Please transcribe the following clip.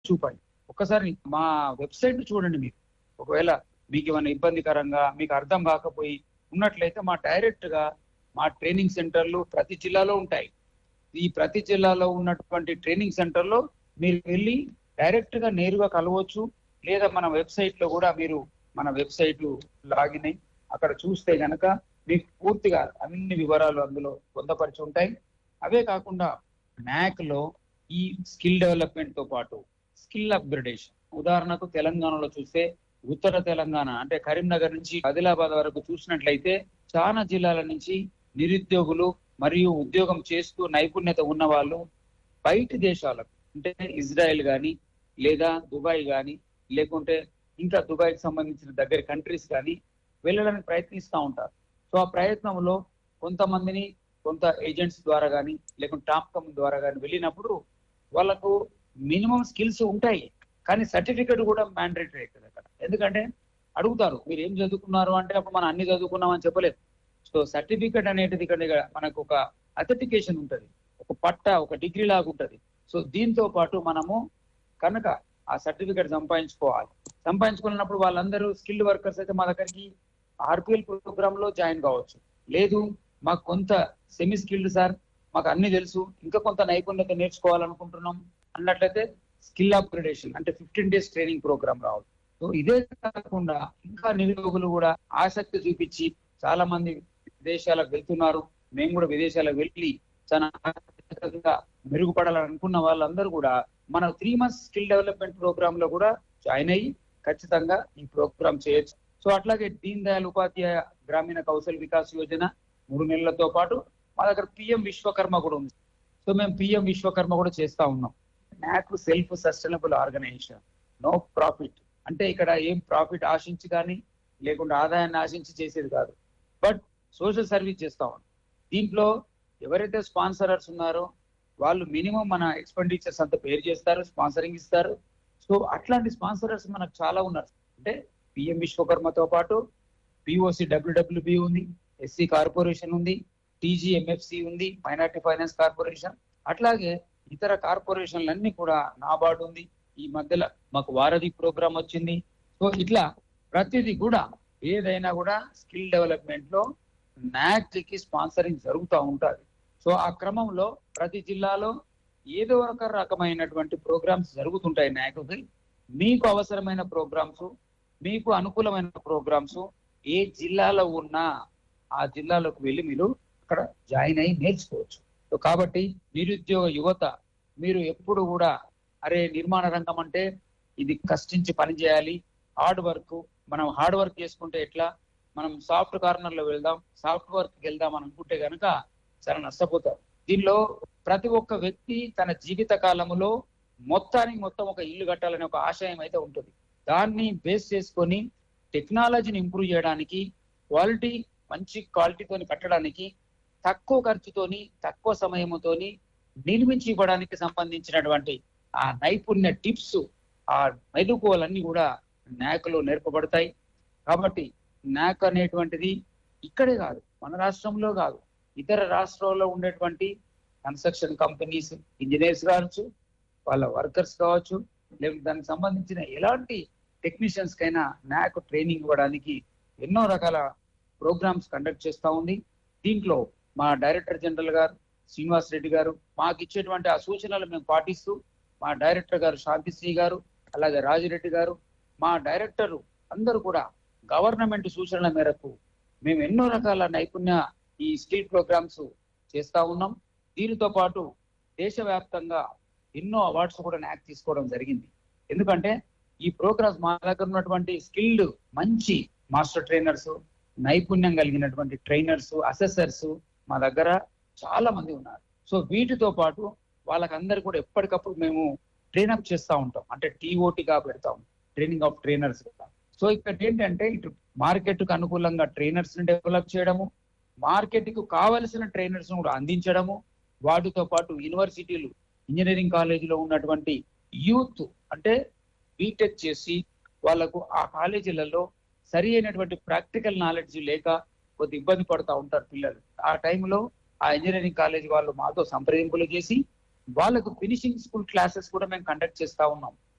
చూపండి ఒక్కసారి మా వెబ్సైట్ చూడండి మీరు ఒకవేళ మీకు ఏమైనా ఇబ్బందికరంగా మీకు అర్థం కాకపోయి ఉన్నట్లయితే మా డైరెక్ట్ గా మా ట్రైనింగ్ సెంటర్లు ప్రతి జిల్లాలో ఉంటాయి ఈ ప్రతి జిల్లాలో ఉన్నటువంటి ట్రైనింగ్ సెంటర్ లో మీరు వెళ్ళి డైరెక్ట్ గా నేరుగా కలవచ్చు లేదా మన వెబ్సైట్ లో కూడా మీరు మన వెబ్సైట్ లాగిన్ అయి అక్కడ చూస్తే గనక మీకు పూర్తిగా అన్ని వివరాలు అందులో పొందపరిచి ఉంటాయి అవే కాకుండా న్యాక్ లో ఈ స్కిల్ డెవలప్మెంట్ తో పాటు స్కిల్ అప్గ్రేడేషన్ ఉదాహరణకు తెలంగాణలో చూస్తే ఉత్తర తెలంగాణ అంటే కరీంనగర్ నుంచి ఆదిలాబాద్ వరకు చూసినట్లయితే చాలా జిల్లాల నుంచి నిరుద్యోగులు మరియు ఉద్యోగం చేస్తూ నైపుణ్యత ఉన్న వాళ్ళు బయటి దేశాలకు అంటే ఇజ్రాయెల్ కానీ లేదా దుబాయ్ కానీ లేకుంటే ఇంకా దుబాయ్కి సంబంధించిన దగ్గర కంట్రీస్ కానీ వెళ్ళడానికి ప్రయత్నిస్తూ ఉంటారు సో ఆ ప్రయత్నంలో కొంతమందిని కొంత ఏజెంట్స్ ద్వారా కానీ లేకుంటే టాప్ కమ్ ద్వారా కానీ వెళ్ళినప్పుడు వాళ్ళకు మినిమం స్కిల్స్ ఉంటాయి కానీ సర్టిఫికెట్ కూడా మ్యాండేటరీ అవుతుంది అక్కడ ఎందుకంటే అడుగుతారు మీరు ఏం చదువుకున్నారు అంటే అప్పుడు మనం అన్ని చదువుకున్నాం అని చెప్పలేదు సో సర్టిఫికెట్ అనేది ఇక్కడ మనకు ఒక అథెంటికేషన్ ఉంటుంది ఒక పట్ట ఒక డిగ్రీ లాగా ఉంటుంది సో దీంతో పాటు మనము కనుక ఆ సర్టిఫికెట్ సంపాదించుకోవాలి సంపాదించుకున్నప్పుడు వాళ్ళందరూ స్కిల్డ్ వర్కర్స్ అయితే మా దగ్గరికి ఆర్పిఎల్ ప్రోగ్రామ్ లో జాయిన్ కావచ్చు లేదు మాకు కొంత సెమీ స్కిల్డ్ సార్ మాకు అన్ని తెలుసు ఇంకా కొంత నైపుణ్యత నేర్చుకోవాలనుకుంటున్నాం అన్నట్లయితే స్కిల్ అప్గ్రేడేషన్ అంటే ఫిఫ్టీన్ డేస్ ట్రైనింగ్ ప్రోగ్రామ్ రావాలి సో ఇదే కాకుండా ఇంకా నిరుద్యోగులు కూడా ఆసక్తి చూపించి చాలా మంది విదేశాలకు వెళ్తున్నారు మేము కూడా విదేశాలకు వెళ్ళి చాలా ఆసక్తిగా మెరుగుపడాలని అనుకున్న వాళ్ళందరూ కూడా మన three months skill development program లో కూడా జాయిన్ అయ్యి ఖచ్చితంగా ఈ ప్రోగ్రామ్ చేయొచ్చు సో అట్లాగే దీన్ దయాళ్ ఉపాధ్యాయ గ్రామీణ కౌశల్ వికాస్ యోజన మూడు నెలలతో పాటు మా దగ్గర పిఎం విశ్వకర్మ కూడా ఉంది సో మేము పిఎం విశ్వకర్మ కూడా చేస్తా ఉన్నాం నాకు self sustainable organisation no profit అంటే ఇక్కడ ఏం ప్రాఫిట్ ఆశించి కానీ లేకుండా ఆదాయాన్ని ఆశించి చేసేది కాదు బట్ సోషల్ సర్వీస్ చేస్తా ఉన్నాం దీంట్లో ఎవరైతే స్పాన్సరర్స్ ఉన్నారో వాళ్ళు మినిమం మన ఎక్స్పెండిచర్స్ అంతా పేరు చేస్తారు స్పాన్సరింగ్ ఇస్తారు సో అట్లాంటి స్పాన్సరర్స్ మనకు చాలా ఉన్నారు అంటే పిఎం విశ్వకర్మతో పాటు పిఓసి డబ్ల్యూడబ్ల్యూబి ఉంది ఎస్సీ కార్పొరేషన్ ఉంది టీజీఎంఎఫ్సి ఉంది మైనార్టీ ఫైనాన్స్ కార్పొరేషన్ అట్లాగే ఇతర కార్పొరేషన్లన్నీ కూడా నాబార్డు ఉంది ఈ మధ్యలో మాకు వారధి ప్రోగ్రామ్ వచ్చింది సో ఇట్లా ప్రతిదీ కూడా ఏదైనా కూడా స్కిల్ డెవలప్మెంట్ లో నాక్ కి స్పాన్సరింగ్ జరుగుతూ ఉంటుంది సో ఆ క్రమంలో ప్రతి జిల్లాలో ఏదో ఒక రకమైనటువంటి ప్రోగ్రామ్స్ జరుగుతుంటాయి నాయకుకి మీకు అవసరమైన ప్రోగ్రామ్స్ మీకు అనుకూలమైన ప్రోగ్రామ్స్ ఏ జిల్లాలో ఉన్నా ఆ జిల్లాలోకి వెళ్ళి మీరు అక్కడ జాయిన్ అయ్యి నేర్చుకోవచ్చు సో కాబట్టి నిరుద్యోగ యువత మీరు ఎప్పుడు కూడా అరే నిర్మాణ రంగం అంటే ఇది కష్టించి పని చేయాలి హార్డ్ వర్క్ మనం హార్డ్ వర్క్ చేసుకుంటే ఎట్లా మనం సాఫ్ట్ కార్నర్ లో వెళ్దాం సాఫ్ట్ వర్క్ వెళ్దాం అని అనుకుంటే కనుక చాలా నష్టపోతాం దీనిలో ప్రతి ఒక్క వ్యక్తి తన జీవిత కాలంలో మొత్తానికి మొత్తం ఒక ఇల్లు కట్టాలనే ఒక ఆశయం అయితే ఉంటుంది దాన్ని బేస్ చేసుకొని టెక్నాలజీని ఇంప్రూవ్ చేయడానికి క్వాలిటీ మంచి క్వాలిటీతోని కట్టడానికి తక్కువ ఖర్చుతోని తక్కువ సమయంతోని నిర్మించి ఇవ్వడానికి సంబంధించినటువంటి ఆ నైపుణ్య టిప్స్ ఆ మెలకువలన్నీ కూడా నాక్లో నేర్పబడతాయి కాబట్టి నాక్ అనేటువంటిది ఇక్కడే కాదు మన రాష్ట్రంలో కాదు ఇతర రాష్ట్రాల్లో ఉండేటువంటి కన్స్ట్రక్షన్ కంపెనీస్ ఇంజనీర్స్ కావచ్చు వాళ్ళ వర్కర్స్ కావచ్చు లేకపోతే దానికి సంబంధించిన ఎలాంటి టెక్నీషియన్స్ కైనా నాక్ ట్రైనింగ్ ఇవ్వడానికి ఎన్నో రకాల ప్రోగ్రామ్స్ కండక్ట్ చేస్తూ ఉంది దీంట్లో మా డైరెక్టర్ జనరల్ గారు శ్రీనివాస్ రెడ్డి గారు మాకు ఇచ్చేటువంటి ఆ సూచనలు మేము పాటిస్తూ మా డైరెక్టర్ గారు శాంతిశ్రీ గారు అలాగే రాజిరెడ్డి గారు మా డైరెక్టర్ అందరూ కూడా గవర్నమెంట్ సూచనల మేరకు మేము ఎన్నో రకాల నైపుణ్య ఈ స్కిల్ ప్రోగ్రామ్స్ చేస్తా ఉన్నాం దీనితో పాటు దేశవ్యాప్తంగా ఎన్నో అవార్డ్స్ కూడా నాక్ తీసుకోవడం జరిగింది ఎందుకంటే ఈ ప్రోగ్రామ్స్ మా దగ్గర ఉన్నటువంటి స్కిల్డ్ మంచి మాస్టర్ ట్రైనర్స్ నైపుణ్యం కలిగినటువంటి ట్రైనర్స్ అసెసర్స్ మా దగ్గర చాలా మంది ఉన్నారు సో వీటితో పాటు వాళ్ళకందరు కూడా ఎప్పటికప్పుడు మేము ట్రైనప్ చేస్తూ ఉంటాం అంటే టీఓటీగా పెడతాం ట్రైనింగ్ ఆఫ్ ట్రైనర్స్ సో ఇక్కడ ఏంటంటే ఇటు మార్కెట్ కు అనుకూలంగా ట్రైనర్స్ ని డెవలప్ చేయడము మార్కెట్ కు కావలసిన ట్రైనర్స్ కూడా అందించడము వాటితో పాటు యూనివర్సిటీలు ఇంజనీరింగ్ కాలేజీలో ఉన్నటువంటి యూత్ అంటే బీటెక్ చేసి వాళ్ళకు ఆ కాలేజీలలో సరి అయినటువంటి ప్రాక్టికల్ నాలెడ్జ్ లేక కొద్ది ఇబ్బంది పడుతూ ఉంటారు పిల్లలు ఆ టైంలో ఆ ఇంజనీరింగ్ కాలేజ్ వాళ్ళు మాతో సంప్రదింపులు చేసి వాళ్ళకు ఫినిషింగ్ స్కూల్ క్లాసెస్ కూడా మేము కండక్ట్ చేస్తా ఉన్నాం